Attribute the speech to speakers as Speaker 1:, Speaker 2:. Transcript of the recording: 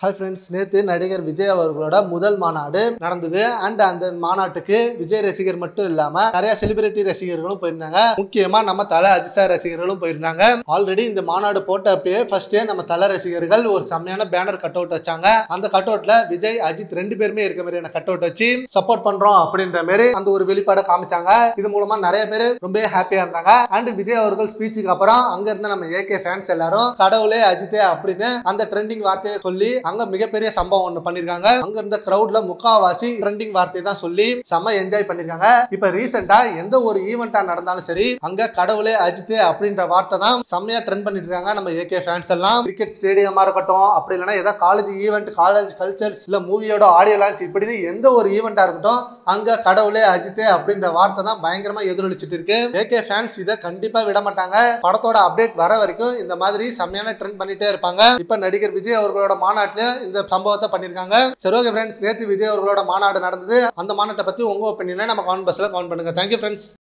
Speaker 1: hi friends நேற்று நடிகர் விஜய் அவர்களோட முதல் மாநாடு நடந்தது அண்ட் அந்த மாநாட்டுக்கு விஜய் ரசிகர் மட்டும் இல்லாம நிறைய செலிபிரிட்டி ரசிகர்களும் போயிருந்தாங்க முக்கியமா நம்ம தல அஜித் சார் ரசிகர்களும் போயிருந்தாங்க ஆல்ரெடி இந்த மாநாடு போட்ட அப்பயே ஃபர்ஸ்டே நம்ம தல ரசிகர்கள் ஒரு செம்மையான பேனர் கட் அவுட் வச்சாங்க அந்த கட் அவுட்ல விஜய் அஜித் ரெண்டு பேருமே இருக்க மாதிரியான கட் அவுட் வச்சு சப்போர்ட் பண்றோம் அப்படின்ற மாதிரி அந்த ஒரு வெளிப்பாடை காமிச்சாங்க இது மூலமா நிறைய பேர் ரொம்ப ஹாப்பியா இருந்தாங்க அண்ட் விஜய் அவர்கள் ஸ்பீச்சுக்கு அப்புறம் அங்க இருந்த நம்ம ஏகே ஃபேன்ஸ் எல்லாரும் கடவுளே அஜித்தே அப்படின்னு அந்த ட்ரெண்டிங் வார்த்தையை சொல்லி அங்க மிகப்பெரிய சம்பவம் ஒண்ணு பண்ணிருக்காங்க அங்க இருந்த கிரௌட்ல முக்காவாசி ட்ரெண்டிங் வார்த்தையை தான் சொல்லி செம்ம என்ஜாய் பண்ணிருக்காங்க இப்ப ரீசெண்டா எந்த ஒரு ஈவெண்டா நடந்தாலும் சரி அங்க கடவுளே அஜித்தே அப்படின்ற வார்த்தை தான் செம்மையா ட்ரெண்ட் பண்ணிட்டு இருக்காங்க நம்ம ஏகே ஃபேன்ஸ் எல்லாம் கிரிக்கெட் ஸ்டேடியமா இருக்கட்டும் அப்படி இல்லைன்னா ஏதாவது காலேஜ் ஈவெண்ட் காலேஜ் கல்ச்சர்ஸ் இல்ல மூவியோட ஆடியோ லான்ச் இப்படின்னு எந்த ஒரு ஈவெண்டா இருக்கட்டும் அங்க கடவுளே அஜித்தே அப்படின்ற வார்த்தை தான் பயங்கரமா எதிரொலிச்சிட்டு இருக்கு ஏகே ஃபேன்ஸ் இதை கண்டிப்பா விட மாட்டாங்க படத்தோட அப்டேட் வர வரைக்கும் இந்த மாதிரி செம்மையான ட்ரெண்ட் பண்ணிட்டே இருப்பாங்க இப்ப நடிகர் விஜய் அவர்களோட மாநாட்டிலும் இந்த சம்பவத்தை பண்ணிருக்காங்க சரி ஓகே ஃப்ரெண்ட்ஸ் நேற்று விஜய் அவர்களோட மாநாடு நடந்தது அந்த மாநாட்டை பத்தி உங்க ஒப்பீனியனை நம்ம கமெண்ட் பாக்ஸ்ல கமெண்ட் பண்ணுங்க தேங்க்யூ ஃப்ரெண்ட்ஸ்